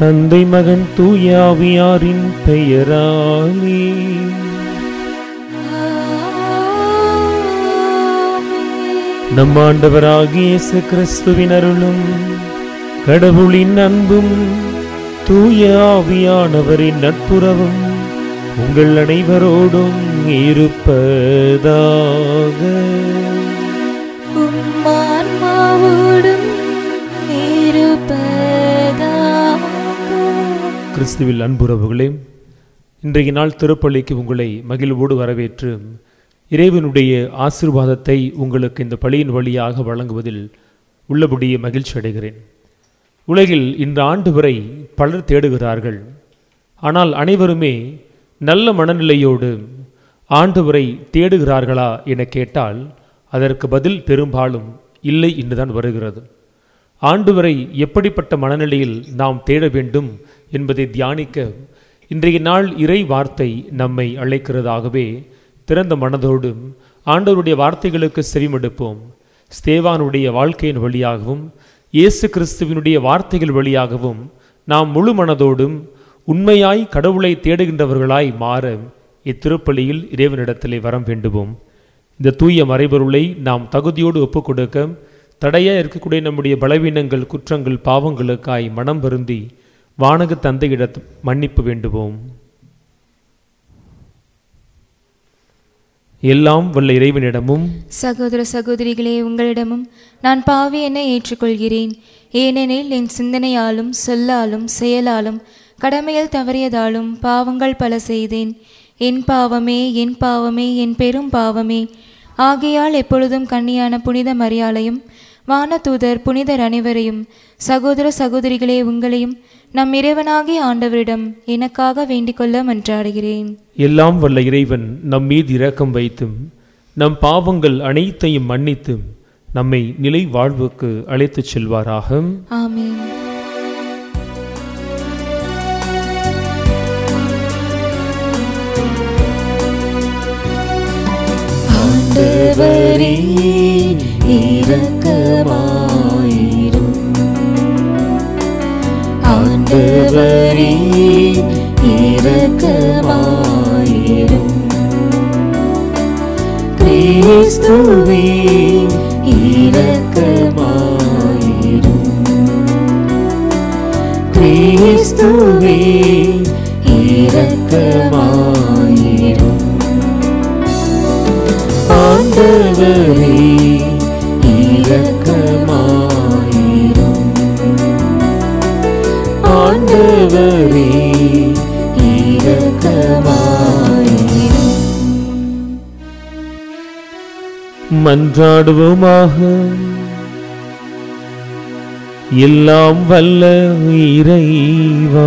தந்தை மகன் தூயாவியாரின் பெயராலே நம் ஆண்டவராகிய இயேசு கிறிஸ்துவின் அருளும் கடவுளின் அன்பும் தூய ஆவியானவரின் நட்புறவும் உங்கள் அனைவரோடும் இருப்பதாக உம்மான்மாவோடும் இருப்பதாக கிறிஸ்துவில் அன்புறவுகளே இன்றைய நாள் திருப்பள்ளிக்கு உங்களை மகிழ்வோடு வரவேற்று இறைவனுடைய ஆசீர்வாதத்தை உங்களுக்கு இந்த பள்ளியின் வழியாக வழங்குவதில் உள்ளபடியே மகிழ்ச்சி அடைகிறேன் உலகில் இந்த ஆண்டு வரை பலர் தேடுகிறார்கள் ஆனால் அனைவருமே நல்ல மனநிலையோடு ஆண்டவரை தேடுகிறார்களா என கேட்டால் அதற்கு பதில் பெரும்பாலும் இல்லை என்றுதான் வருகிறது ஆண்டவரை எப்படிப்பட்ட மனநிலையில் நாம் தேட வேண்டும் என்பதை தியானிக்க இன்றைய நாள் இறை வார்த்தை நம்மை அழைக்கிறதாகவே திறந்த மனதோடு ஆண்டவருடைய வார்த்தைகளுக்கு செவிமடுப்போம் ஸ்தேவானுடைய வாழ்க்கையின் வழியாகவும் இயேசு கிறிஸ்துவினுடைய வார்த்தைகள் வழியாகவும் நாம் முழு மனதோடும் உண்மையாய் கடவுளை தேடுகின்றவர்களாய் மாற இத்திருப்பலியில் இறைவனிடத்திலே வரம் வேண்டுவோம் இந்த தூய மறைபொருளை நாம் தகுதியோடு ஒப்புக் கொடுக்க தடையாக இருக்கக்கூடிய நம்முடைய பலவீனங்கள் குற்றங்கள் பாவங்களுக்காய் மனம் வருந்தி வானக தந்தையிடத்து மன்னிப்பு வேண்டுவோம் எல்லாம் வல்ல இறைவனிடமும் சகோதர சகோதரிகளே உங்களிடமும் நான் பாவி என ஏற்றுக்கொள்கிறேன் ஏனெனில் என் சிந்தனையாலும் சொல்லாலும் செயலாலும் கடமையில் தவறியதாலும் பாவங்கள் பல செய்தேன் என் பாவமே என் பாவமே என் பெரும் பாவமே ஆகையால் எப்பொழுதும் கன்னியான புனித மரியாளையும் வானதூதர் புனிதர் அனைவரையும் சகோதர சகோதரிகளே உங்களையும் நம் இறைவனாகிய ஆண்டவரிடம் எனக்காக வேண்டிக்கொள்ள மன்றாடுகிறேன் எல்லாம் வல்ல இறைவன் நம் மீது இரக்கம் வைத்தும் நம் பாவங்கள் அனைத்தையும் மன்னித்தும் நம்மை நிலை வாழ்வுக்கு அழைத்துச் செல்வாராக ஆமென் ஆண்டவரே இரக்கமாயிரும் ஆண்டவரே இரக்கமாயிரும் கிறிஸ்துவே இரக்கமாயிரும் கிறிஸ்துவே இரக்கமாயிரும் ஆண்டவரே இரக்கமாயிரும் ஆண்டவரே இரக்கமாயிரும் மன்றாடுவோமாக எல்லாம் வல்ல இறைவா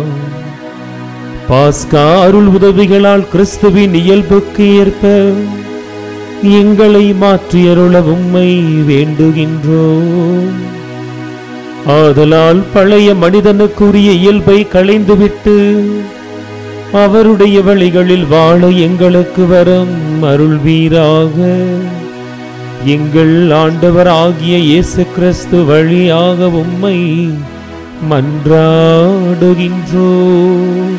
பாஸ்கா அருள் உதவிகளால் கிறிஸ்துவின் இயல்புக்கு ஏற்ப எங்களை மாற்றியருள உம்மை வேண்டுகின்றோம் ஆதலால் பழைய மனிதனுக்குரிய இயல்பை களைந்துவிட்டு அவருடைய வழிகளில் வாழ எங்களுக்கு வரம் அருள்வீராக எங்கள் ஆண்டவர் ஆகிய இயேசு கிறிஸ்து வழியாக உம்மை மன்றாடுகின்றோம்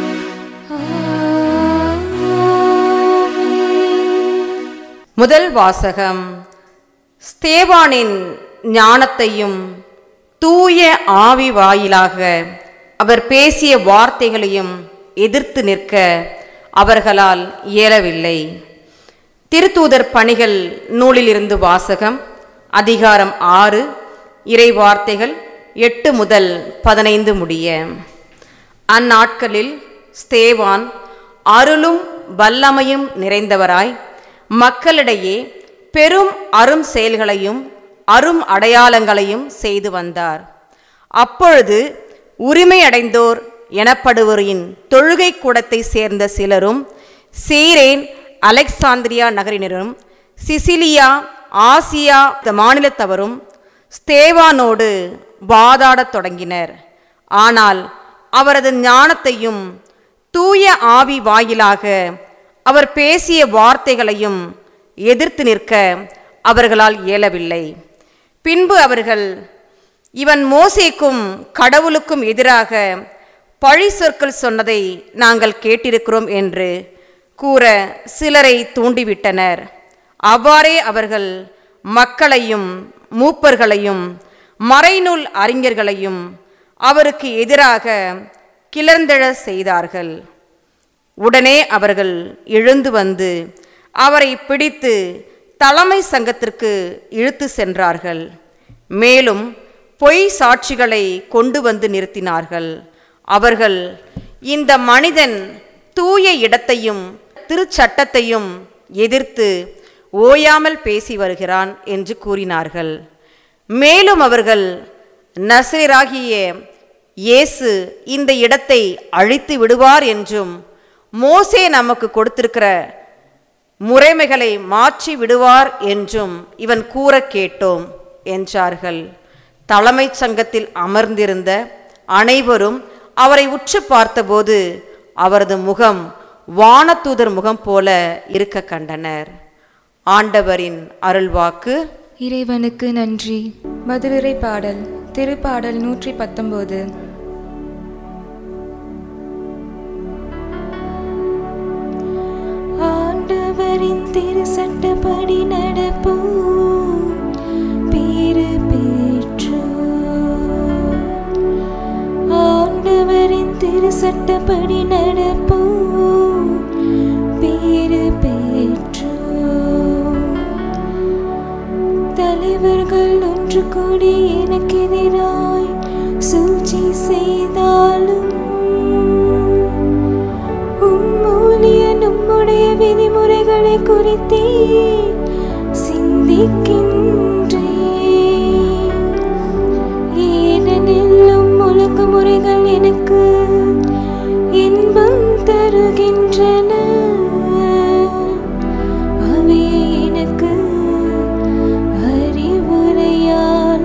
முதல் வாசகம் ஸ்தேவானின் ஞானத்தையும் தூய ஆவி வாயிலாக அவர் பேசிய வார்த்தைகளையும் எதிர்த்து நிற்க அவர்களால் இயலவில்லை திருத்தூதர் பணிகள் நூலிலிருந்து வாசகம் அதிகாரம் ஆறு இறை வார்த்தைகள் எட்டு முதல் பதினைந்து முடிய அந்நாட்களில் ஸ்தேவான் அருளும் வல்லமையும் நிறைந்தவராய் மக்களிடையே பெரும் அரும் செயல்களையும் அரும் அடையாளங்களையும் செய்து வந்தார் அப்பொழுது உரிமையடைந்தோர் எனப்படுவோரின் தொழுகை கூடத்தை சேர்ந்த சிலரும் சீரேன் அலெக்சாந்திரியா நகரினரும் சிசிலியா ஆசியா மாநிலத்தவரும் ஸ்தேவானோடு வாதாடத் தொடங்கினர் ஆனால் அவரது ஞானத்தையும் தூய ஆவி வாயிலாக அவர் பேசிய வார்த்தைகளையும் எதிர்த்து நிற்க அவர்களால் இயலவில்லை பின்பு அவர்கள் இவன் மோசேக்கும் கடவுளுக்கும் எதிராக பழி சொற்கள் சொன்னதை நாங்கள் கேட்டிருக்கிறோம் என்று கூற சிலரை தூண்டிவிட்டனர் அவ்வாறே அவர்கள் மக்களையும் மூப்பர்களையும் மறைநூல் அறிஞர்களையும் அவருக்கு எதிராக கிளர்ந்தெழ செய்தார்கள் உடனே அவர்கள் எழுந்து வந்து அவரை பிடித்து தலைமை சங்கத்திற்கு இழுத்து சென்றார்கள் மேலும் பொய் சாட்சிகளை கொண்டு வந்து நிறுத்தினார்கள் அவர்கள் இந்த மனிதன் தூய இடத்தையும் திருச்சட்டத்தையும் எதிர்த்து ஓயாமல் பேசி வருகிறான் என்று கூறினார்கள் மேலும் அவர்கள் நசேராகிய இயேசு இந்த இடத்தை அழித்து விடுவார் என்றும் மோசே நமக்கு கொடுத்திருக்கிற முறைமைகளை மாற்றி விடுவார் என்றும் இவன் கூற கேட்டோம் என்றார்கள் தலைமைச் சங்கத்தில் அமர்ந்திருந்த அனைவரும் அவரை உற்று பார்த்தபோது அவரது முகம் வானதூதர் முகம் போல இருக்க கண்டனர் ஆண்டவரின் அருள்வாக்கு இறைவனுக்கு நன்றி மதுரை பாடல் திருப்பாடல் நூற்றி பத்தொன்பது ஆண்டவரின் திரு சட்டப்படி நடப்போம் பேறு பெற்றோம் ஆண்டவரின் திரு சட்டப்படி நடப்போம் பேறு பெற்றோம் தலைவர்கள் ஒன்று கூடி எனக்கு எதிராய் சூழ்ச்சி செய்தாலும் உம்மூலிய நம்முடைய விதிமுறைகளை குறித்தே சிந்திக்கின்றேன் ஏனெனில் உம் ஒழுங்குமுறைகள் எனக்கு இன்பம் தருகின்றன அவை எனக்கு அறிவுரையான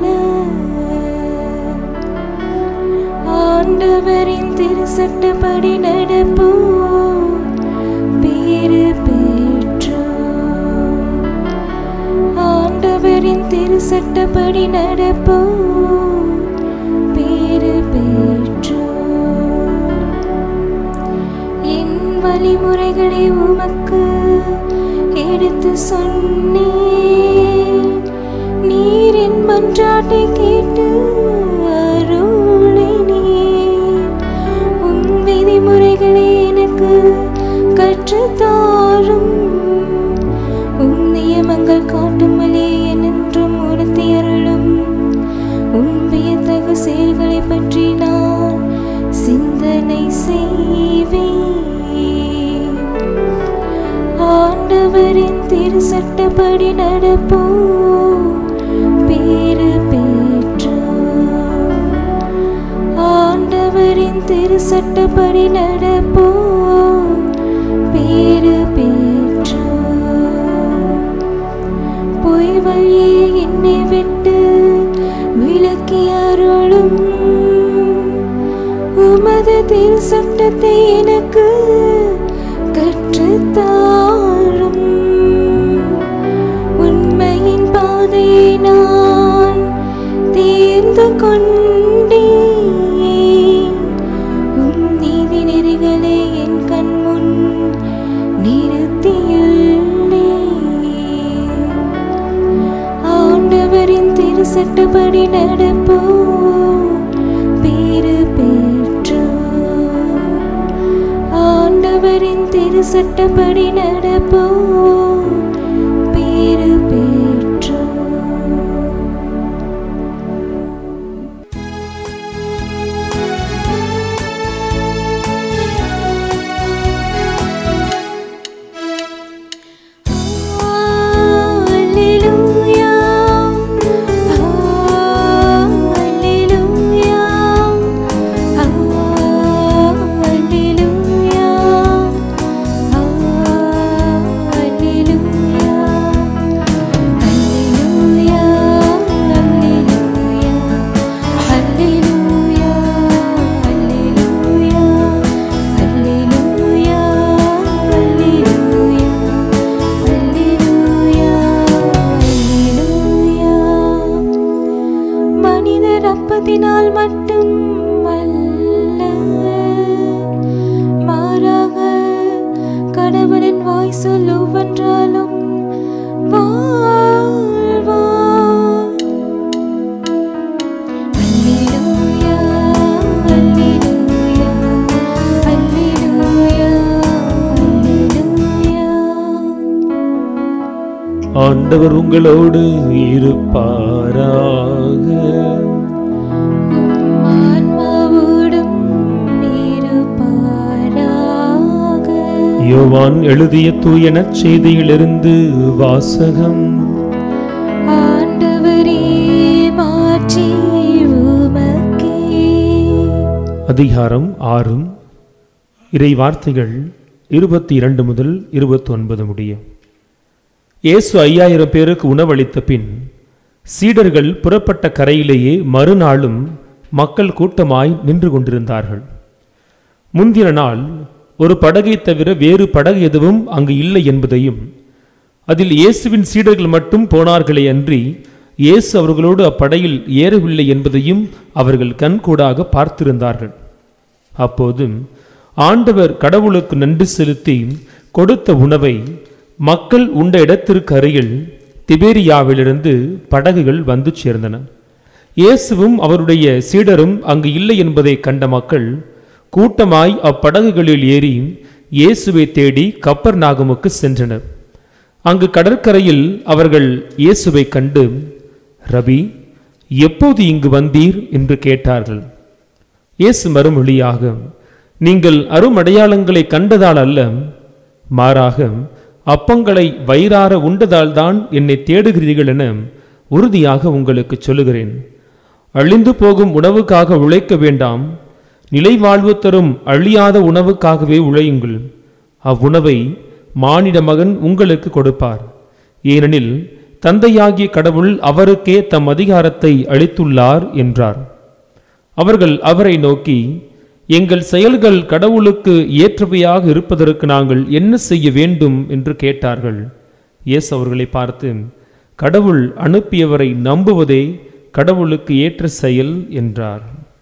ஆண்டவரின் திருச்சட்டப்படி நடப்போம் பேறு பெற்றோம் ஆண்டவரின் திருச்சட்டப்படி நடப்போம் பேறு பெற்றோம் என் வழிமுறைகளை உமக்கு எடுத்து சொன்னேன் நீர் என் மன்றாட்டை கேட்டு அருளினீர் உம் விதிமுறைகளை எனக்கு கற்றுத்தாரும் உம் நியமங்கள் காட்டும் வழியை என்றும் உணர்த்தி அருளும் உம் வியத்தகு செயல்களை பற்றி நான் சிந்தனை செய்வேன் ஆண்டவரின் திருச்சட்டப்படி நடப்போம் பேறு பெற்றோம் ஆண்டவரின் திருச்சட்டப்படி நடப்போம் பேறு பெற்றோம் பொய் வழியே என்னை விட்டு விலக்கி அருளும் உமது திரு சட்டத்தை எனக்கு கற்றுத்தாரும் உண்மையின் பாதையை நான் தேர்ந்து கொண்டேன் உம் நீதி நெறிகளை என் கண் முன் நிறுத்தியுள்ளேன் ஆண்டவரின் திருச்சட்டப்படி நடப்போம் பேறு பெற்றோம் ஆண்டவரின் திருச்சட்டப்படி நடப்போம் பேறு பெற்றோம் Alleluia Alleluia Alleluia Alleluia வார்த்தையினால் மட்டும் அல்ல மாறாக கடவுளின் வாய் சொல் ஒவ்வொன்றாலும் வாழ்வார் அல்லேலூயா அல்லேலூயா அல்லேலூயா அல்லேலூயா ஆண்டவர் உங்களோடு இருப்பாராக ஆன்மாவோடும் இருப்பாராக யோவான் எழுதிய தூய நற்செய்தியிலிருந்து வாசகம் ஆண்டவரே மாற்றி உமக்கே அதிகாரம் ஆறும் இறை வார்த்தைகள் இருபத்தி இரண்டு முதல் இருபத்தி ஒன்பது முடியும் இயேசு ஐயாயிரம் பேருக்கு உணவளித்த பின் சீடர்கள் புறப்பட்ட கரையிலேயே மறுநாளும் மக்கள் கூட்டமாய் நின்று கொண்டிருந்தார்கள் முந்தின நாள் ஒரு படகை தவிர வேறு படகு எதுவும் அங்கு இல்லை என்பதையும் அதில் இயேசுவின் சீடர்கள் மட்டும் போனார்களே அன்றி இயேசு அவர்களோடு அப்படையில் ஏறவில்லை என்பதையும் அவர்கள் கண்கூடாக பார்த்திருந்தார்கள் அப்போது ஆண்டவர் கடவுளுக்கு நன்றி செலுத்தி கொடுத்த உணவை மக்கள் உண்ட இடத்திற்கு அருகில் திபேரியாவிலிருந்து படகுகள் வந்து சேர்ந்தன இயேசுவும் அவருடைய சீடரும் அங்கு இல்லை என்பதை கண்ட மக்கள் கூட்டமாய் அப்படகுகளில் ஏறி இயேசுவை தேடி கப்பர் நாகமுக்கு சென்றனர் அங்கு கடற்கரையில் அவர்கள் இயேசுவை கண்டு ரபி எப்போது இங்கு வந்தீர் என்று கேட்டார்கள் இயேசு மறுமொழியாக நீங்கள் அருமடையாளங்களை கண்டதால் அல்ல மாறாக அப்பங்களை வயிறார உண்டதால் தான் என்னை தேடுகிறீர்கள் என உறுதியாக உங்களுக்கு சொல்லுகிறேன் அழிந்து போகும் உணவுக்காக உழைக்க வேண்டாம் நிலை வாழ்வு தரும் அழியாத உணவுக்காகவே உழையுங்கள் அவ்வுணவை மானிட மகன் உங்களுக்கு கொடுப்பார் ஏனெனில் தந்தையாகிய கடவுள் அவருக்கே தம் அதிகாரத்தை அளித்துள்ளார் என்றார் அவர்கள் அவரை நோக்கி எங்கள் செயல்கள் கடவுளுக்கு ஏற்றவையாக இருப்பதற்கு நாங்கள் என்ன செய்ய வேண்டும் என்று கேட்டார்கள் இயேசு அவர்களை பார்த்து கடவுள் அனுப்பியவரை நம்புவதே கடவுளுக்கு ஏற்ற செயல் என்றார்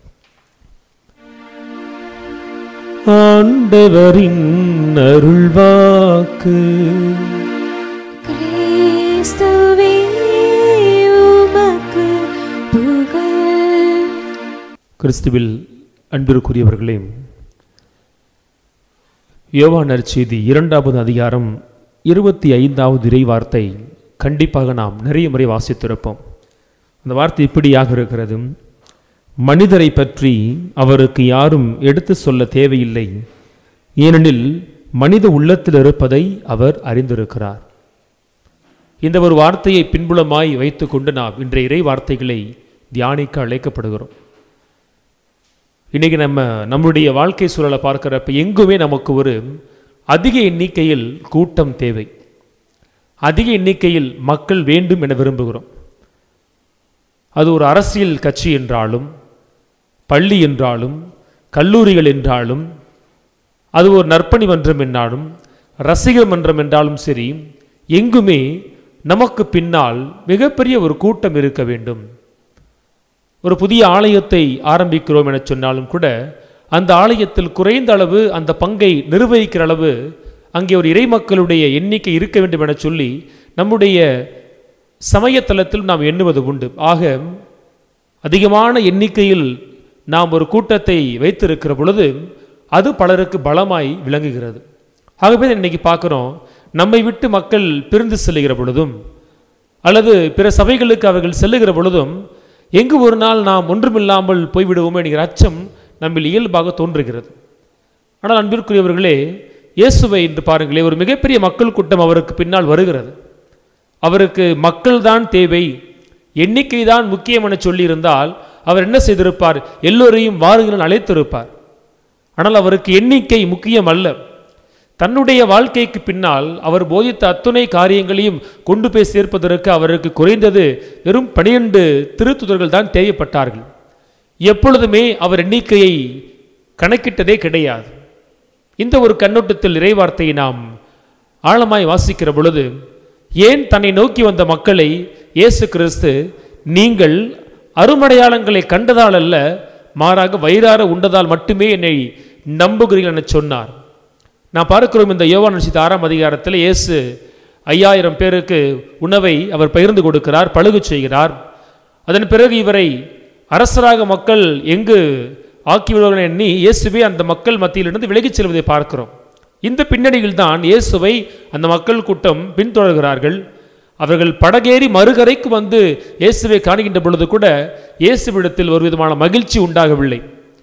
ஆண்டவரின் அருள்வாக்கு கிறிஸ்துவே உமக்கு புகழ் கிறிஸ்துவில் அன்பிற்குரியவர்களே யோவான் நற்செய்தி இரண்டாவது அதிகாரம் இருபத்தி ஐந்தாவது இறை வார்த்தை கண்டிப்பாக நாம் நிறைய முறை வாசித்திருப்போம் அந்த வார்த்தை இப்படியாக இருக்கிறது மனிதரை பற்றி அவருக்கு யாரும் எடுத்து சொல்ல தேவையில்லை ஏனெனில் மனித உள்ளத்தில் இருப்பதை அவர் அறிந்திருக்கிறார் இந்த ஒரு வார்த்தையை பின்புலமாய் வைத்துக்கொண்டு நாம் இன்றைய இறை வார்த்தைகளை தியானிக்க அழைக்கப்படுகிறோம் இன்னைக்கு நம்ம நம்முடைய வாழ்க்கை சூழலை பார்க்கிறப்ப எங்குமே நமக்கு ஒரு அதிக எண்ணிக்கையில் கூட்டம் தேவை அதிக எண்ணிக்கையில் மக்கள் வேண்டும் என விரும்புகிறோம் அது ஒரு அரசியல் கட்சி என்றாலும் பள்ளி என்றாலும் கல்லூரிகள் என்றாலும் அது ஒரு நற்பணி மன்றம் என்றாலும் ரசிகர் மன்றம் என்றாலும் சரி எங்குமே நமக்கு பின்னால் மிகப்பெரிய ஒரு கூட்டம் இருக்க வேண்டும் ஒரு புதிய ஆலயத்தை ஆரம்பிக்கிறோம் என சொன்னாலும் கூட அந்த ஆலயத்தில் குறைந்த அளவு அந்த பங்கை நிர்வகிக்கிற அளவு அங்கே ஒரு இறைமக்களுடைய எண்ணிக்கை இருக்க வேண்டும் என சொல்லி நம்முடைய சமயத்தலத்தில் நாம் எண்ணுவது உண்டு ஆக அதிகமான எண்ணிக்கையில் நாம் ஒரு கூட்டத்தை வைத்திருக்கிற பொழுது அது பலருக்கு பலமாய் விளங்குகிறது ஆகவே இன்னைக்கு பார்க்குறோம் நம்மை விட்டு மக்கள் பிரிந்து செல்லுகிற பொழுதும் அல்லது பிற சபைகளுக்கு அவர்கள் செல்லுகிற பொழுதும் எங்கு ஒரு நாள் நாம் ஒன்றுமில்லாமல் போய்விடுவோமே என்கிற அச்சம் நம்மில் இயல்பாக தோன்றுகிறது ஆனால் அன்பிற்குரியவர்களே இயேசுவை என்று பாருங்களே ஒரு மிகப்பெரிய மக்கள் கூட்டம் அவருக்கு பின்னால் வருகிறது அவருக்கு மக்கள்தான் தேவை எண்ணிக்கை தான் முக்கியம் என சொல்லியிருந்தால் அவர் என்ன செய்திருப்பார் எல்லோரையும் வாருங்கள் அழைத்திருப்பார் ஆனால் அவருக்கு எண்ணிக்கை முக்கியம் அல்ல தன்னுடைய வாழ்க்கைக்கு பின்னால் அவர் போதித்த அத்துணை காரியங்களையும் கொண்டு போய் சேர்ப்பதற்கு அவருக்கு குறைந்தது வெறும் பனிரெண்டு திருத்துதர்கள் தான் தேவைப்பட்டார்கள் எப்பொழுதுமே அவர் எண்ணிக்கையை கணக்கிட்டதே கிடையாது இந்த ஒரு கண்ணோட்டத்தில் இறைவார்த்தையை நாம் ஆழமாய் வாசிக்கிற பொழுது ஏன் தன்னை நோக்கி வந்த மக்களை இயேசு கிறிஸ்து நீங்கள் அருமடையாளங்களை கண்டதால் அல்ல மாறாக வயிறார உண்டதால் மட்டுமே என்னை நம்புகிறீர்கள் என சொன்னார் நான் பார்க்கிறோம் இந்த யோவான் ரசித்த ஆறாம் அதிகாரத்தில் இயேசு ஐயாயிரம் பேருக்கு உணவை அவர் பகிர்ந்து கொடுக்கிறார் பழுகு செய்கிறார் அதன் பிறகு இவரை அரசராக மக்கள் எங்கு ஆக்கிவிடுவார்கள் எண்ணி இயேசுவே அந்த மக்கள் மத்தியிலிருந்து விலகிச் செல்வதை பார்க்கிறோம் இந்த பின்னணியில் தான் இயேசுவை அந்த மக்கள் கூட்டம் பின்தொடர்கிறார்கள் அவர்கள் படகேறி மறுகரைக்கு வந்து இயேசுவை காணுகின்ற பொழுது கூட இயேசுவிடத்தில் ஒரு விதமான மகிழ்ச்சி உண்டாகவில்லை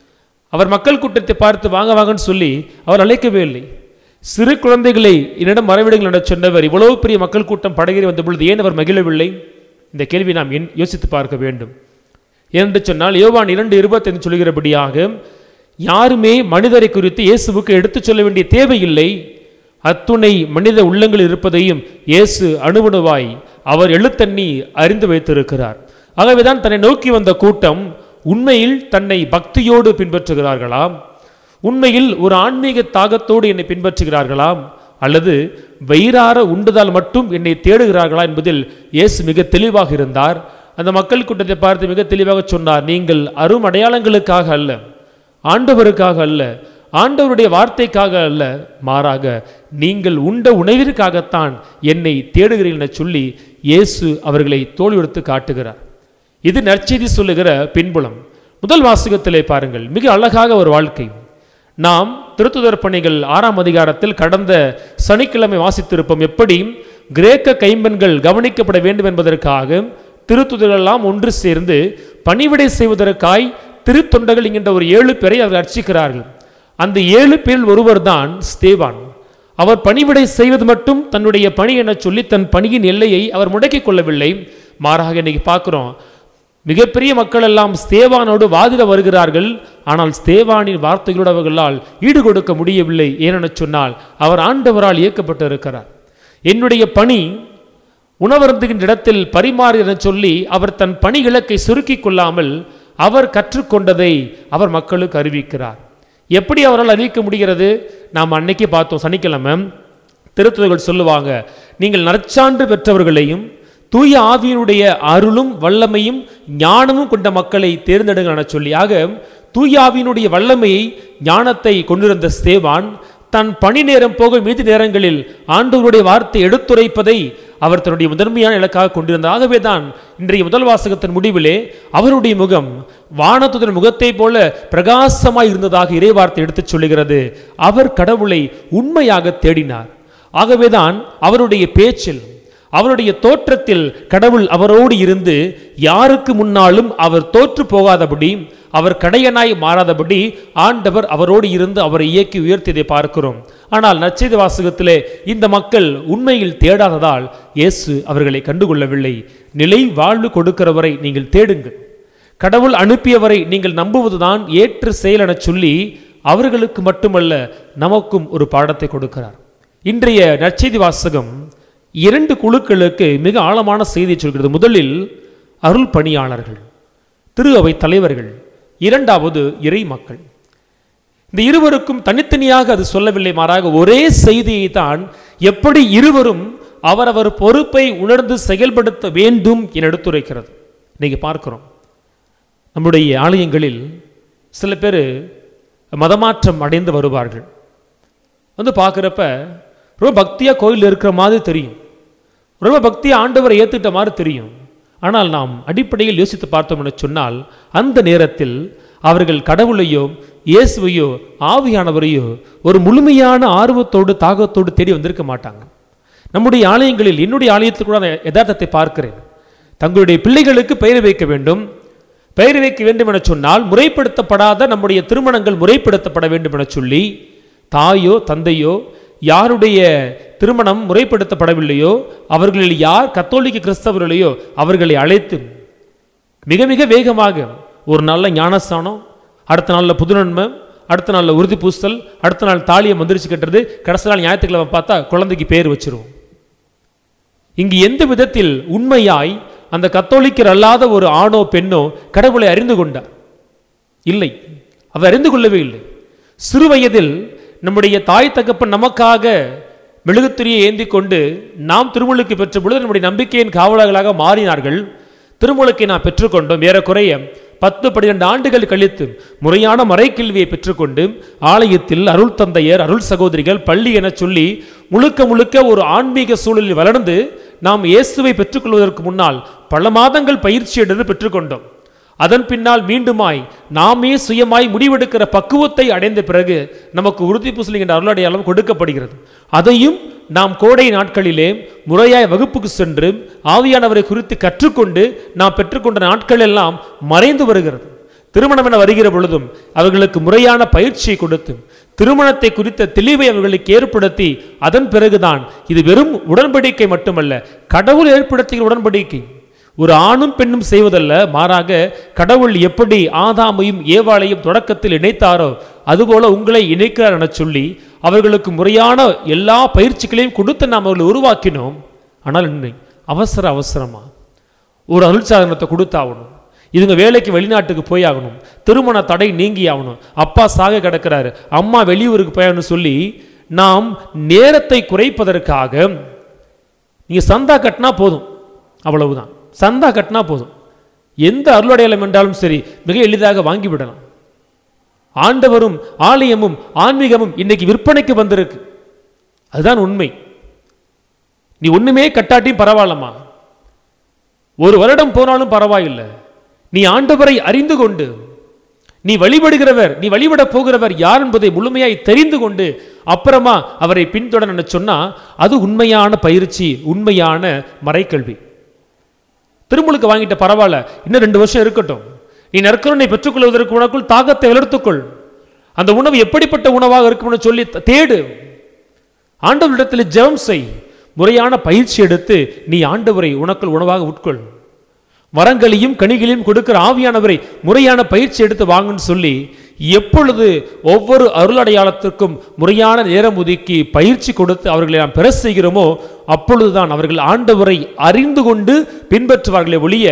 அவர் மக்கள் கூட்டத்தை பார்த்து வாங்க வாங்கன்னு சொல்லி அவர் அழைக்கவே இல்லை சிறு குழந்தைகளை என்னிடம் மறைவிடுங்கள் என சொன்னவர் இவ்வளவு பெரிய மக்கள் கூட்டம் படகேறி வந்த பொழுது ஏன் அவர் மகிழவில்லை இந்த கேள்வி நாம் என் யோசித்து பார்க்க வேண்டும் என்று சொன்னால் யோவான் இரண்டு இருபத்தைந்து சொல்கிறபடியாக யாருமே மனிதரை குறித்து இயேசுவுக்கு எடுத்துச் சொல்ல வேண்டிய தேவையில்லை அத்துணை மனித உள்ளங்கள் இருப்பதையும் இயேசு அணுவணுவாய் அவர் எழுத்தண்ணி அறிந்து வைத்திருக்கிறார் ஆகவேதான் தன்னை நோக்கி வந்த கூட்டம் உண்மையில் தன்னை பக்தியோடு பின்பற்றுகிறார்களாம் உண்மையில் ஒரு ஆன்மீக தாகத்தோடு என்னை பின்பற்றுகிறார்களாம் அல்லது வயிறார உண்டுதால் மட்டும் என்னை தேடுகிறார்களா என்பதில் இயேசு மிக தெளிவாக இருந்தார் அந்த மக்கள் கூட்டத்தை பார்த்து மிக தெளிவாக சொன்னார் நீங்கள் அரும் அடையாளங்களுக்காக அல்ல ஆண்டவருக்காக அல்ல ஆண்டவருடைய வார்த்தைக்காக அல்ல மாறாக நீங்கள் உண்ட உணவிற்காகத்தான் என்னை தேடுகிறீர்கள் என சொல்லி இயேசு அவர்களை தோல்வியெடுத்து காட்டுகிறார் இது நற்செய்தி சொல்லுகிற பின்புலம் முதல் வாசகத்திலே பாருங்கள் மிக அழகாக ஒரு வாழ்க்கை நாம் திருத்துதர் பணிகள் ஆறாம் அதிகாரத்தில் கடந்த சனிக்கிழமை வாசித்திருப்போம் எப்படி கிரேக்க கைம்பெண்கள் கவனிக்கப்பட வேண்டும் என்பதற்காக திருத்துதரெல்லாம் ஒன்று சேர்ந்து பணிவிடை செய்வதற்காய் திருத்தொண்டர்கள் என்கின்ற ஒரு ஏழு பேரை அவர் அர்ச்சிக்கிறார்கள் அந்த ஏழு பேரில் ஒருவர் தான் ஸ்தேவான் அவர் பணிவிடை செய்வது மட்டும் தன்னுடைய பணி என சொல்லி தன் பணியின் எல்லையை அவர் முடக்கிக் கொள்ளவில்லை மாறாக இன்னைக்கு பார்க்கிறோம் மிகப்பெரிய மக்கள் எல்லாம் ஸ்தேவானோடு வாதிட வருகிறார்கள் ஆனால் ஸ்தேவானின் வார்த்தைகளோடு அவர்களால் ஈடு கொடுக்க முடியவில்லை ஏனென சொன்னால் அவர் ஆண்டவரால் இயக்கப்பட்டு இருக்கிறார் என்னுடைய பணி உணவருந்துகின்ற இடத்தில் பரிமாறு என சொல்லி அவர் தன் பணி இலக்கை சுருக்கிக் கொள்ளாமல் அவர் கற்றுக்கொண்டதை அவர் மக்களுக்கு அறிவிக்கிறார் எப்படி அவரால் அறிவிக்க முடிகிறது நாம் அன்னைக்கு பார்த்தோம் சனிக்கிழமை திருத்துவர்கள் சொல்லுவாங்க நீங்கள் நற்சான்று பெற்றவர்களையும் தூய ஆவியினுடைய அருளும் வல்லமையும் ஞானமும் கொண்ட மக்களை தேர்ந்தெடுங்கள் என சொல்லி ஆக தூய ஆவியினுடைய வல்லமையை ஞானத்தை கொண்டிருந்த ஸ்தேவான் தன் பணி நேரம் போக மீதி நேரங்களில் ஆண்டவருடைய வார்த்தை எடுத்துரைப்பதை அவர் தன்னுடைய முதன்மையான இலக்காக கொண்டிருந்தார் ஆகவே தான் இன்றைய முதல் வாசகத்தின் முடிவிலே அவருடைய முகம் வானத்துதன் முகத்தை போல பிரகாசமாய் இருந்ததாக இறைவார்த்தை எடுத்துச் சொல்லுகிறது அவர் கடவுளை உண்மையாக தேடினார் ஆகவேதான் அவருடைய பேச்சில் அவருடைய தோற்றத்தில் கடவுள் அவரோடு இருந்து யாருக்கு முன்னாலும் அவர் தோற்று போகாதபடி அவர் கடையனாய் மாறாதபடி ஆண்டவர் அவரோடு இருந்து அவரை இயக்கி உயர்த்தியதை பார்க்கிறோம் ஆனால் நச்செய்தி வாசகத்திலே இந்த மக்கள் உண்மையில் தேடாததால் இயேசு அவர்களை கண்டுகொள்ளவில்லை நிலை வாழ்வு கொடுக்கிறவரை நீங்கள் தேடுங்கள் கடவுள் அனுப்பியவரை நீங்கள் நம்புவதுதான் ஏற்று செயல் என சொல்லி அவர்களுக்கு மட்டுமல்ல நமக்கும் ஒரு பாடத்தை கொடுக்கிறார் இன்றைய நற்செய்தி வாசகம் இரண்டு குழுக்களுக்கு மிக ஆழமான செய்தியை சொல்கிறது முதலில் அருள் பணியாளர்கள் திரு அவை தலைவர்கள் இரண்டாவது இறை மக்கள் இந்த இருவருக்கும் தனித்தனியாக அது சொல்லவில்லை மாறாக ஒரே செய்தியை தான் எப்படி இருவரும் அவரவர் பொறுப்பை உணர்ந்து செயல்படுத்த வேண்டும் என எடுத்துரைக்கிறது இன்னைக்கு பார்க்கிறோம் நம்முடைய ஆலயங்களில் சில பேர் மதமாற்றம் அடைந்து வருவார்கள் வந்து பார்க்குறப்ப ரொம்ப பக்தியாக கோயில் இருக்கிற மாதிரி தெரியும் ரொம்ப பக்தியாக ஆண்டவரை ஏற்றுக்கிட்ட மாதிரி தெரியும் ஆனால் நாம் அடிப்படையில் யோசித்து பார்த்தோம் என சொன்னால் அந்த நேரத்தில் அவர்கள் கடவுளையோ இயேசுவையோ ஆவியானவரையோ ஒரு முழுமையான ஆர்வத்தோடு தாகத்தோடு தேடி வந்திருக்க மாட்டாங்க நம்முடைய ஆலயங்களில் என்னுடைய ஆலயத்தில் கூட நான் யதார்த்தத்தை பார்க்கிறேன் தங்களுடைய பிள்ளைகளுக்கு பெயர் வைக்க வேண்டும் பெயர் வைக்க வேண்டும் என சொன்னால் முறைப்படுத்தப்படாத நம்முடைய திருமணங்கள் முறைப்படுத்தப்பட வேண்டும் என சொல்லி தாயோ தந்தையோ யாருடைய திருமணம் முறைப்படுத்தப்படவில்லையோ அவர்களில் யார் கத்தோலிக்க கிறிஸ்தவர்களையோ அவர்களை அழைத்து மிக மிக வேகமாக ஒரு நல்ல ஞானஸ்தானம் அடுத்த நாளில் புதுநன்மை அடுத்த நாளில் உறுதி பூசல் அடுத்த நாள் தாலியை மந்திரிச்சு கட்டுறது கடைசி நாள் ஞாயிற்றுக்கிழமை பார்த்தா குழந்தைக்கு பேர் வச்சிருவோம் இங்கு எந்த விதத்தில் உண்மையாய் அந்த கத்தோலிக்கர் அல்லாத ஒரு ஆணோ பெண்ணோ கடவுளை அறிந்து கொண்டார் இல்லை அவர் அறிந்து கொள்ளவே இல்லை சிறு வயதில் நம்முடைய தாய் தகப்பன் நமக்காக மெழுகுத்திரியை ஏந்தி கொண்டு நாம் திருமுழுக்கு பெற்ற பொழுது நம்முடைய நம்பிக்கையின் காவலர்களாக மாறினார்கள் திருமுழுக்கை நான் பெற்றுக்கொண்டோம் ஏறக்குறைய பத்து பன்னிரண்டு ஆண்டுகள் கழித்து முறையான மறைக்கல்வியை பெற்றுக்கொண்டு ஆலயத்தில் அருள் தந்தையர் அருள் சகோதரிகள் பள்ளி என சொல்லி முழுக்க முழுக்க ஒரு ஆன்மீக சூழலில் வளர்ந்து நாம் இயேசுவை பெற்றுக்கொள்வதற்கு முன்னால் பல மாதங்கள் பயிற்சி எடுத்து பெற்றுக்கொண்டோம் அதன் பின்னால் மீண்டுமாய் நாமே சுயமாய் முடிவெடுக்கிற பக்குவத்தை அடைந்த பிறகு நமக்கு உறுதி பூசலிங்கிற அருளடையாளம் கொடுக்கப்படுகிறது அதையும் நாம் கோடை நாட்களிலே முறையாய் வகுப்புக்கு சென்று ஆவியானவரை குறித்து கற்றுக்கொண்டு நாம் பெற்றுக்கொண்ட நாட்கள் எல்லாம் மறைந்து வருகிறது திருமணம் என வருகிற பொழுதும் அவர்களுக்கு முறையான பயிற்சியை கொடுத்து திருமணத்தை குறித்த தெளிவை அவர்களுக்கு ஏற்படுத்தி அதன் பிறகுதான் இது வெறும் உடன்படிக்கை மட்டுமல்ல கடவுள் ஏற்படுத்திய உடன்படிக்கை ஒரு ஆணும் பெண்ணும் செய்வதல்ல மாறாக கடவுள் எப்படி ஆதாமையும் ஏவாளையும் தொடக்கத்தில் இணைத்தாரோ அதுபோல உங்களை இணைக்கிறார் என சொல்லி அவர்களுக்கு முறையான எல்லா பயிற்சிகளையும் கொடுத்து நாம் அவர்களை உருவாக்கினோம் ஆனால் இன்னை அவசர அவசரமா ஒரு அருள் சாதனத்தை கொடுத்தாகணும் இதுங்க வேலைக்கு வெளிநாட்டுக்கு போய் ஆகணும் திருமண தடை நீங்கி ஆகணும் அப்பா சாக கிடக்கிறாரு அம்மா வெளியூருக்கு போயாகணும் சொல்லி நாம் நேரத்தை குறைப்பதற்காக நீங்கள் சந்தா கட்டினா போதும் அவ்வளவுதான் சந்தா கட்டினா போதும் எந்த அருளடையாளம் என்றாலும் சரி மிக எளிதாக வாங்கிவிடலாம் ஆண்டவரும் ஆலயமும் ஆன்மீகமும் இன்னைக்கு விற்பனைக்கு வந்திருக்கு அதுதான் உண்மை நீ ஒண்ணுமே கட்டாட்டியும் பரவாயில்லம்மா ஒரு வருடம் போனாலும் பரவாயில்லை நீ ஆண்டவரை அறிந்து கொண்டு நீ வழிபடுகிறவர் நீ வழிபட போகிறவர் யார் என்பதை முழுமையாய் தெரிந்து கொண்டு அப்புறமா அவரை பின்தொடர சொன்னா அது உண்மையான பயிற்சி உண்மையான மறைக்கல்வி திருமுழுக்கு வாங்கிட்ட பரவாயில்ல இன்னும் ரெண்டு வருஷம் இருக்கட்டும் நீ நற்கருணை பெற்றுக்கொள்வதற்கு உனக்குள் தாகத்தை வளர்த்துக்கொள் அந்த உணவு எப்படிப்பட்ட உணவாக இருக்கும்னு சொல்லி த- தேடு ஆண்டவரிடத்தில் ஜெபம் செய் முறையான பயிற்சி எடுத்து நீ ஆண்டவரை உனக்குள் உணவாக உட்கொள் வரங்களையும் கனிகளையும் கொடுக்கிற ஆவியானவரை முறையான பயிற்சி எடுத்து வாங்குன்னு சொல்லி எப்பொழுது ஒவ்வொரு அருளடையாளத்திற்கும் முறையான நேரம் ஒதுக்கி பயிற்சி கொடுத்து அவர்களை நாம் பெற செய்கிறோமோ அப்பொழுதுதான் அவர்கள் ஆண்டவரை அறிந்து கொண்டு பின்பற்றுவார்களே ஒழிய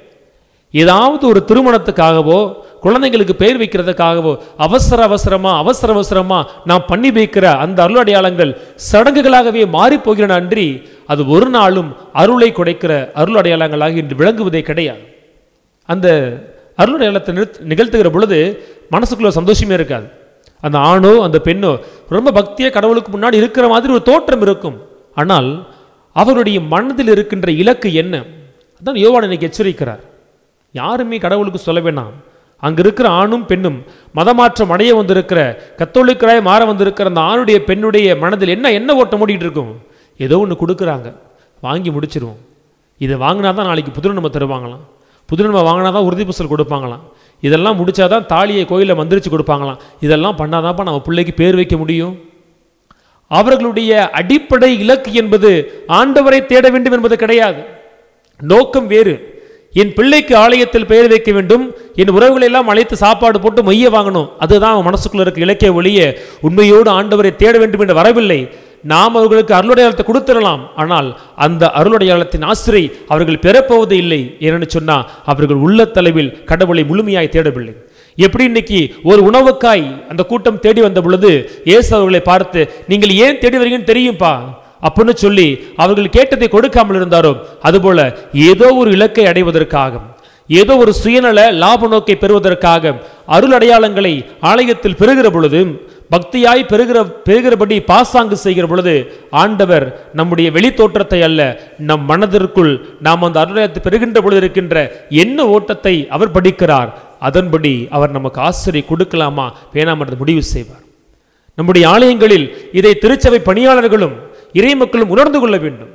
ஏதாவது ஒரு திருமணத்துக்காகவோ குழந்தைங்களுக்கு பெயர் வைக்கிறதுக்காகவோ அவசர அவசரமா அவசர அவசரமா நாம் பண்ணி வைக்கிற அந்த அருள் அடையாளங்கள் சடங்குகளாகவே மாறி போகிறன அன்றி அது ஒரு நாளும் அருளை குடைக்கிற அருள் அடையாளங்களாக இன்று விளங்குவதே கிடையாது அந்த அருள் அடையாளத்தை நிறுத்- நிகழ்த்துகிற பொழுது மனசுக்குள்ள ஒரு சந்தோஷமே இருக்காது அந்த ஆணோ அந்த பெண்ணோ ரொம்ப பக்தியா கடவுளுக்கு முன்னாடி இருக்கிற மாதிரி ஒரு தோற்றம் இருக்கும் ஆனால் அவருடைய மனதில் இருக்கின்ற இலக்கு என்ன அதான் யோவான் இன்னைக்கு எச்சரிக்கிறார் யாருமே கடவுளுக்கு சொல்ல வேணாம் அங்க இருக்கிற ஆணும் பெண்ணும் மதமாற்றம் அடைய வந்திருக்கிற கத்தோலிக்கராய் மாற வந்திருக்கிற அந்த ஆணுடைய பெண்ணுடைய மனதில் என்ன என்ன ஓட்ட மூடிட்டு இருக்கும் ஏதோ ஒன்று கொடுக்குறாங்க வாங்கி முடிச்சிருவோம் இதை வாங்கினா தான் நாளைக்கு புதுநன்மை தருவாங்களாம் புதுநன்மை வாங்கினா தான் உறுதி புசல் கொடுப்பாங்களாம் இதெல்லாம் முடிச்சாதான் தாலியை கோயிலில் மந்திரிச்சு கொடுப்பாங்களாம் இதெல்லாம் பண்ணாதான்ப்பா நம்ம பிள்ளைக்கு பேர் வைக்க முடியும் அவர்களுடைய அடிப்படை இலக்கு என்பது ஆண்டவரை தேட வேண்டும் என்பது கிடையாது நோக்கம் வேறு என் பிள்ளைக்கு ஆலயத்தில் பெயர் வைக்க வேண்டும் என் உறவுகளை எல்லாம் அழைத்து சாப்பாடு போட்டு மைய வாங்கணும் அதுதான் அவன் மனசுக்குள்ள இருக்க இலக்கிய ஒளிய உண்மையோடு ஆண்டவரை தேட வேண்டும் என்று வரவில்லை நாம் அவர்களுக்கு அருளுடையாளத்தை கொடுத்துடலாம் ஆனால் அந்த அருளுடையாளத்தின் ஆசிரை அவர்கள் பெறப்போவது இல்லை ஏன்னு சொன்னா அவர்கள் உள்ள தலைவில் கடவுளை முழுமையாய் தேடவில்லை எப்படி இன்னைக்கு ஒரு உணவுக்காய் அந்த கூட்டம் தேடி வந்த பொழுது இயேசு அவர்களை பார்த்து நீங்கள் ஏன் தேடி வரீங்கன்னு தெரியும்பா அப்படின்னு சொல்லி அவர்கள் கேட்டதை கொடுக்காமல் இருந்தாரோ அதுபோல ஏதோ ஒரு இலக்கை அடைவதற்காக ஏதோ ஒரு சுயநல லாப நோக்கை பெறுவதற்காக அருள் அடையாளங்களை ஆலயத்தில் பெறுகிற பொழுது பக்தியாய் பெறுகிற பெறுகிறபடி பாசாங்கு செய்கிற பொழுது ஆண்டவர் நம்முடைய வெளித்தோற்றத்தை அல்ல நம் மனதிற்குள் நாம் அந்த அருளத்தை பெறுகின்ற பொழுது இருக்கின்ற என்ன ஓட்டத்தை அவர் படிக்கிறார் அதன்படி அவர் நமக்கு ஆசிரியை கொடுக்கலாமா வேணாம் என்று முடிவு செய்வார் நம்முடைய ஆலயங்களில் இதை திருச்சபை பணியாளர்களும் இறை மக்களும் உணர்ந்து கொள்ள வேண்டும்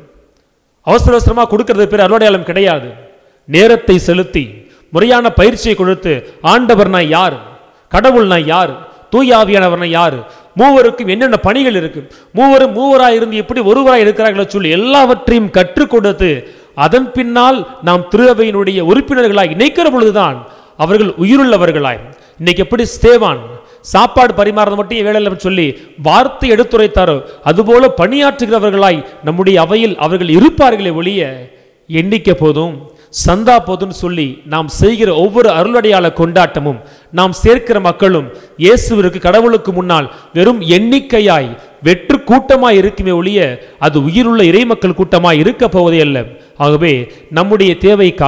அவசர அவசரமா கொடுக்கிறது பேர் அருளடையாளம் கிடையாது நேரத்தை செலுத்தி முறையான பயிற்சியை கொடுத்து ஆண்டவர் நான் யார் கடவுள் நான் யார் தூய ஆவியானவர் நான் யார் மூவருக்கும் என்னென்ன பணிகள் இருக்கு மூவரும் மூவராய் இருந்து எப்படி ஒருவராய் இருக்கிறார்களோ சொல்லி எல்லாவற்றையும் கற்றுக் கொடுத்து அதன் பின்னால் நாம் திரு அவையினுடைய உறுப்பினர்களாய் இணைக்கிற பொழுதுதான் அவர்கள் உயிருள்ளவர்களாய் இன்னைக்கு எப்படி ஸ்தேவான் சாப்பாடு பரிமாறது மட்டும் வேலையில் சொல்லி வார்த்தை எடுத்துரைத்தாரோ அதுபோல பணியாற்றுகிறவர்களாய் நம்முடைய அவையில் அவர்கள் இருப்பார்களே ஒழிய எண்ணிக்கை போதும் சந்தா போதும்னு சொல்லி நாம் செய்கிற ஒவ்வொரு அருளடையாள கொண்டாட்டமும் நாம் சேர்க்கிற மக்களும் இயேசுவிற்கு கடவுளுக்கு முன்னால் வெறும் எண்ணிக்கையாய் வெற்று கூட்டமாய் இருக்குமே ஒழிய அது உயிருள்ள இறைமக்கள் கூட்டமாய் இருக்க போவதே அல்ல ஆகவே நம்முடைய தேவைக்காய்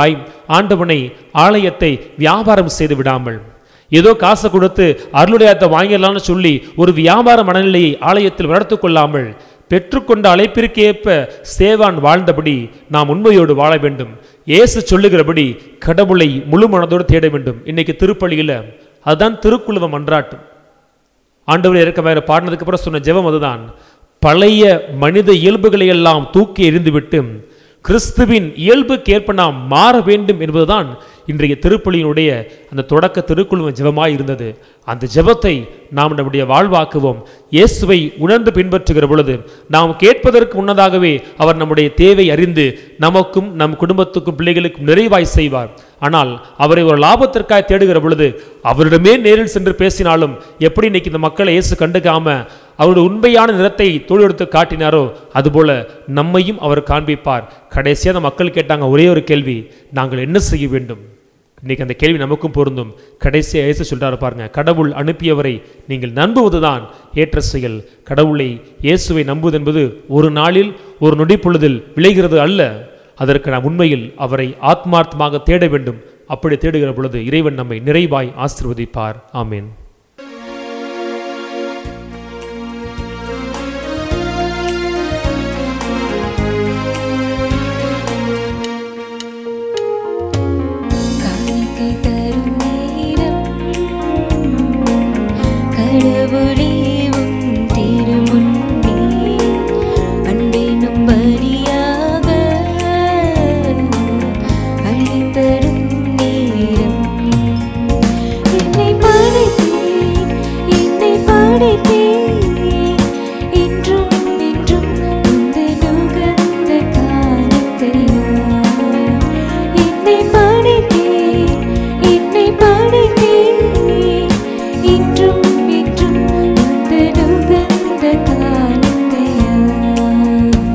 ஆண்டவனை ஆலயத்தை வியாபாரம் செய்து விடாமல் ஏதோ காசை கொடுத்து அருளுடையத்தை வாங்கிடலாம்னு சொல்லி ஒரு வியாபார மனநிலையை ஆலயத்தில் வளர்த்து கொள்ளாமல் பெற்றுக்கொண்ட அழைப்பிற்கேற்ப சேவான் வாழ்ந்தபடி நாம் உண்மையோடு வாழ வேண்டும் இயேசு சொல்லுகிறபடி கடவுளை முழு மனதோடு தேட வேண்டும் இன்னைக்கு திருப்பலியில் அதுதான் திருக்குழுவ மன்றாட்டும் ஆண்டவர் இறக்க வேற பாடினதுக்கு அப்புறம் சொன்ன ஜெபம் அதுதான் பழைய மனித இயல்புகளை எல்லாம் தூக்கி எறிந்துவிட்டு கிறிஸ்துவின் இயல்புக்கேற்ப நாம் மாற வேண்டும் என்பதுதான் இன்றைய திருப்பலியினுடைய அந்த தொடக்க திருக்குழுவ ஜெபமாய் இருந்தது அந்த ஜெபத்தை நாம் நம்முடைய வாழ்வாக்குவோம் இயேசுவை உணர்ந்து பின்பற்றுகிற பொழுது நாம் கேட்பதற்கு முன்னதாகவே அவர் நம்முடைய தேவை அறிந்து நமக்கும் நம் குடும்பத்துக்கும் பிள்ளைகளுக்கும் நிறைவாய் செய்வார் ஆனால் அவரை ஒரு லாபத்திற்காக தேடுகிற பொழுது அவரிடமே நேரில் சென்று பேசினாலும் எப்படி இன்னைக்கு இந்த மக்களை இயேசு கண்டுக்காம அவருடைய உண்மையான நிறத்தை தோழெடுத்து காட்டினாரோ அதுபோல நம்மையும் அவர் காண்பிப்பார் கடைசியாக அந்த மக்கள் கேட்டாங்க ஒரே ஒரு கேள்வி நாங்கள் என்ன செய்ய வேண்டும் இன்னைக்கு அந்த கேள்வி நமக்கும் பொருந்தும் கடைசியாக இயேசு சொல்றாரு பாருங்க கடவுள் அனுப்பியவரை நீங்கள் நம்புவதுதான் ஏற்ற செயல் கடவுளை இயேசுவை நம்புவது என்பது ஒரு நாளில் ஒரு நொடி பொழுதில் விளைகிறது அல்ல அதற்கு நாம் உண்மையில் அவரை ஆத்மார்த்தமாக தேட வேண்டும் அப்படி தேடுகிற பொழுது இறைவன் நம்மை நிறைவாய் ஆசிர்வதிப்பார் ஆமீன்